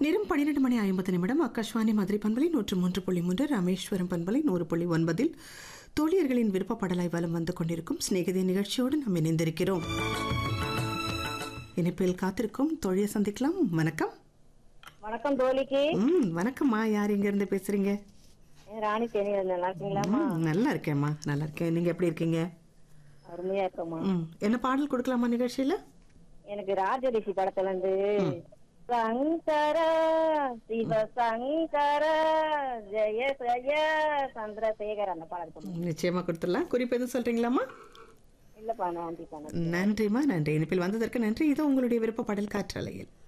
நேரம் பன்னிரெண்டு மணி ஐம்பது நிமிடம் ஆகாஷ்வாணி மதுரை பண்பலை நூற்று மூன்று புள்ளி மூன்று ராமேஸ்வரம் பண்பலை நூறு புள்ளி ஒன்பதில் தோழியர்களின் விருப்பப்படலாய் வலம் வந்து கொண்டிருக்கும் சிநேகிதி நிகழ்ச்சியோடு நாம் இணைந்திருக்கிறோம் இணைப்பில் காத்திருக்கும் தோழியை சந்திக்கலாம் வணக்கம் வணக்கம் தோழிக்கு ம் வணக்கம்மா யார் இங்க இருந்து பேசுறீங்க என் ராணி தேனியில் நல்லா இருக்கீங்களாம்மா ம், நல்லா இருக்கேம்மா நல்லா இருக்கேன் நீங்க எப்படி இருக்கீங்க அருமையா இருக்கம்மா ம் என்ன பாடல் கொடுக்கலாமா நிகழ்ச்சியில எனக்கு ராஜரிஷி படத்துல இருந்து சங்கர சிவ சங்கர ஜெய ஜெய சந்திரசேகர் அந்த பாடல் கொடுங்க. ம், நிச்சயமா கொடுத்துடலாம் குறிப்பு எதுவும் சொல்றீங்களாம்மா இல்லப்பா நன்றி பண்ண நன்றிம்மா நன்றி இணைப்பில் வந்ததற்கு நன்றி இது உங்களுடைய விருப்ப பாடல் காற்றலையில்